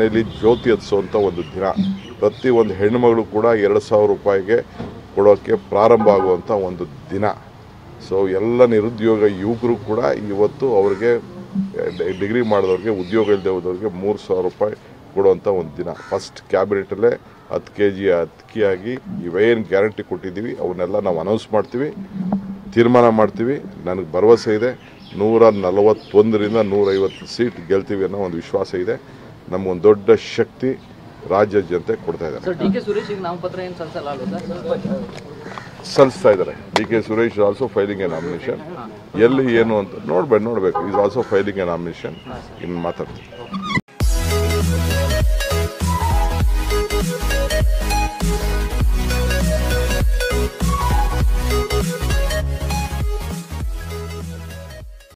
ಮನೆಯಲ್ಲಿ ಜ್ಯೋತಿ ಹತ್ಸುವಂಥ ಒಂದು ದಿನ ಪ್ರತಿ ಒಂದು ಹೆಣ್ಣುಮಗಳು ಕೂಡ ಎರಡು ಸಾವಿರ ರೂಪಾಯಿಗೆ ಕೊಡೋಕ್ಕೆ ಪ್ರಾರಂಭ ಆಗುವಂಥ ಒಂದು ದಿನ ಸೊ ಎಲ್ಲ ನಿರುದ್ಯೋಗ ಯುವಕರು ಕೂಡ ಇವತ್ತು ಅವ್ರಿಗೆ ಡಿ- ಡಿಗ್ರಿ ಮಾಡಿದವ್ರಿಗೆ ಉದ್ಯೋಗ ಇಲ್ಲದೆ ಹೋದವ್ರಿಗೆ ಮೂರು ಸಾವಿರ ರೂಪಾಯಿ ಕೊಡುವಂಥ ಒಂದು ದಿನ ಫಸ್ಟ್ ಕ್ಯಾಬಿನೆಟಲ್ಲೇ ಹತ್ತು ಕೆ ಜಿ ಅಕ್ಕಿಯಾಗಿ ಇವೇನು ಗ್ಯಾರಂಟಿ ಕೊಟ್ಟಿದ್ದೀವಿ ಅವನ್ನೆಲ್ಲ ನಾವು ಅನೌನ್ಸ್ ಮಾಡ್ತೀವಿ ತೀರ್ಮಾನ ಮಾಡ್ತೀವಿ ನನಗೆ ಭರವಸೆ ಇದೆ ನೂರ ನಲವತ್ತೊಂದರಿಂದ ನೂರೈವತ್ತು ಸೀಟ್ ಗೆಲ್ತೀವಿ ಅನ್ನೋ ಒಂದು ವಿಶ್ವಾಸ ಇದೆ ನಮಗೊಂದು ದೊಡ್ಡ ಶಕ್ತಿ ರಾಜ್ಯ ಜನತೆ ಕೊಡ್ತಾ ಇದ್ದಾರೆ ಸರ್ ಡಿ ಕೆ ಸುರೇಶ್ ಈಗ ನಾಮಪತ್ರ ಏನು ಸಲ್ಲಿಸಲ್ಲ ಅಲ್ವಾ ಸರ್ ಸಲ್ಲಿಸ್ತಾ ಇದ್ದಾರೆ D K Suresh also filing a nomination ಎಲ್ಲಿ ಏನು ಅಂತ ನೋಡ್ಬೇಕು ನೋಡಬೇಕು is also filing a nomination ಇನ್ನು ಮಾತಾಡ್ತೀವಿ